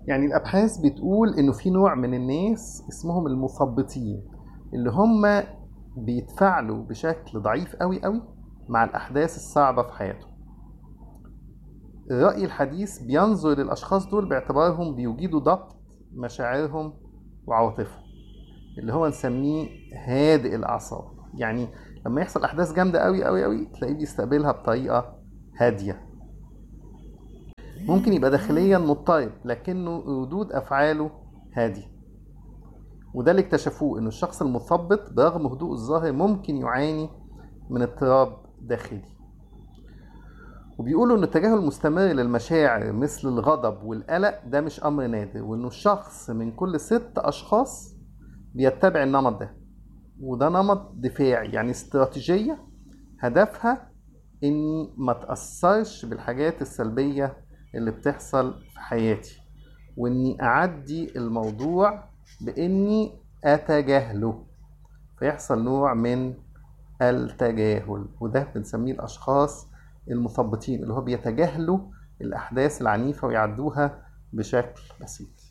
يعني الابحاث بتقول انه في نوع من الناس اسمهم المثبطين اللي هم بيتفاعلوا بشكل ضعيف قوي قوي مع الاحداث الصعبه في حياتهم الرأي الحديث بينظر للأشخاص دول باعتبارهم بيجيدوا ضبط مشاعرهم وعواطفهم اللي هو نسميه هادئ الأعصاب يعني لما يحصل أحداث جامدة قوي قوي قوي تلاقيه بيستقبلها بطريقة هادية ممكن يبقى داخليا مضطرب لكنه ردود أفعاله هادية وده اللي اكتشفوه إن الشخص المثبط برغم هدوء الظاهر ممكن يعاني من اضطراب داخلي وبيقولوا ان التجاهل المستمر للمشاعر مثل الغضب والقلق ده مش امر نادر وانه الشخص من كل ست اشخاص بيتبع النمط ده وده نمط دفاعي يعني استراتيجية هدفها اني ما تأثرش بالحاجات السلبية اللي بتحصل في حياتي واني اعدي الموضوع باني اتجاهله فيحصل نوع من التجاهل وده بنسميه الاشخاص المثبطين اللي هو بيتجاهلوا الأحداث العنيفة ويعدوها بشكل بسيط